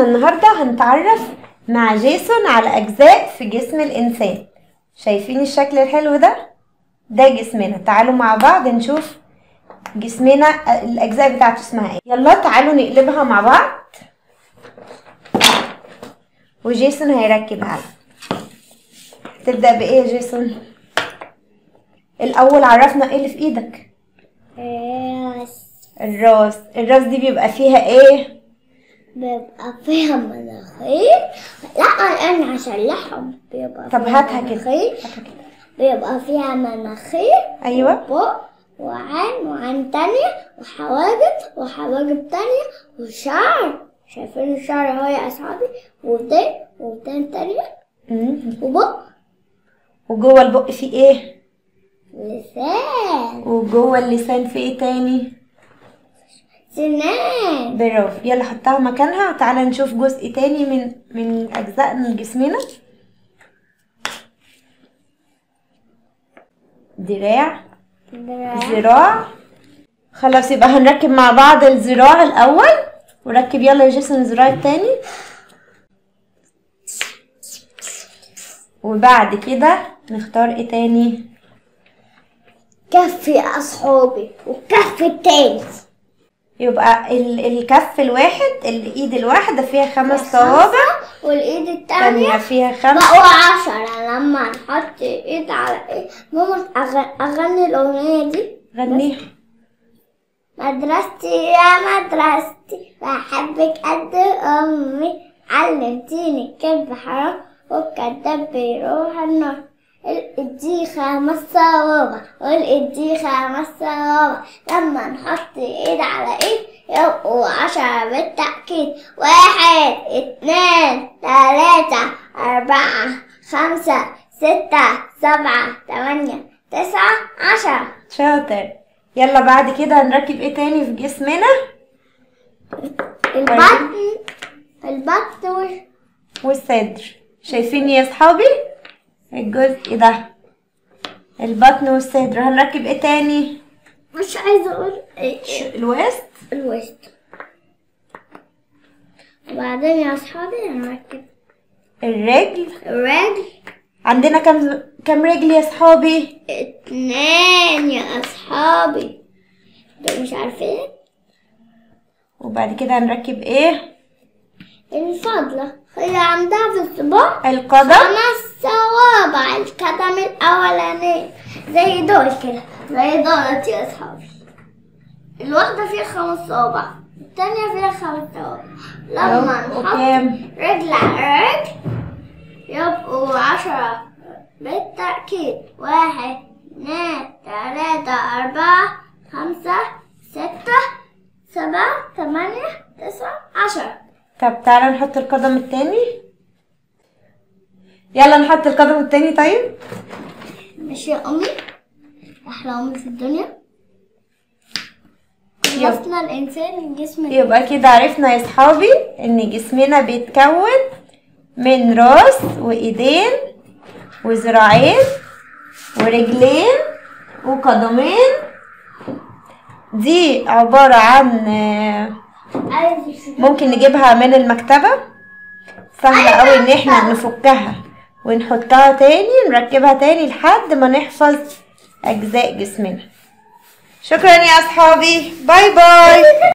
النهاردة هنتعرف مع جيسون على أجزاء في جسم الإنسان شايفين الشكل الحلو ده؟ ده جسمنا تعالوا مع بعض نشوف جسمنا الأجزاء بتاعته اسمها ايه يلا تعالوا نقلبها مع بعض وجيسون هيركبها تبدأ بإيه يا جيسون؟ الأول عرفنا ايه اللي في إيدك راس الراس الراس دي بيبقى فيها ايه؟ بيبقى فيها مناخير لا انا هشلحهم بيبقى طب فيها هاتها كده. مناخير هاتها كده. بيبقى فيها مناخير أيوة وبق وعين وعين تانية وحواجب وحواجب تانية وشعر شايفين الشعر اهو يا أصحابي ودين ودين تانية مم. وبق وجوه البق فيه ايه؟ لسان وجوه اللسان فيه ايه تاني؟ سنان برافو يلا حطها مكانها وتعالى نشوف جزء تاني من من اجزاء من جسمنا دراع ذراع خلاص يبقى هنركب مع بعض الذراع الاول وركب يلا يا جيسون الذراع التاني وبعد كده نختار ايه تاني كف يا أصحابي والكف التاني يبقى ال- الكف الواحد الايد الواحدة فيها خمس صوابع والإيد التانية التانية فيها خمس بقوا عشرة لما نحط ايد على ايد ماما أغ- اغني الاغنية دي غنيها مدرستي يا مدرستي بحبك قد امي علمتيني كيف حرام والكداب بيروح النار الايد دي خمس صوابع والايد دي خمس صوابع لما نحط ايد على ايد يبقوا عشرة بالتأكيد واحد اتنين تلاتة أربعة خمسة ستة سبعة تمانية تسعة عشرة شاطر يلا بعد كده هنركب ايه تاني في جسمنا البطن البطن وال- والصدر شايفين يا صحابي الجزء ده البطن والصدر هنركب ايه تاني مش عايزة أقول إيه- الوسط الوسط وبعدين يا أصحابي هنركب الرجل الرجل عندنا كم كم رجل يا صحابي اتنين يا أصحابي ده مش عارفين وبعد كده هنركب ايه الفضلة هي عندها في الصباع القدم خمس صوابع القدم الأولانية زي دول كده زي دولت يا أصحابي الواحدة فيها خمس صوابع التانية فيها خمس صوابع لما أهو، نحط وكام؟ رجل على رجل يبقوا عشرة بالتأكيد واحد اثنين ثلاثة أربعة خمسة ستة سبعة ثمانية تسعة عشرة طب تعالى نحط القدم التاني يلا نحط القدم التاني طيب مش يا أمي أحلى أمي في الدنيا يلا. خلصنا الإنسان من جسم يبقى كده عرفنا يا صحابي ان جسمنا بيتكون من راس وايدين وذراعين ورجلين وقدمين دي عبارة عن آه، عايز ممكن نجيبها من المكتبة سهلة قوي ان احنا نفكها ونحطها تاني نركبها تاني لحد ما نحفظ اجزاء جسمنا شكرا يا اصحابي باي باي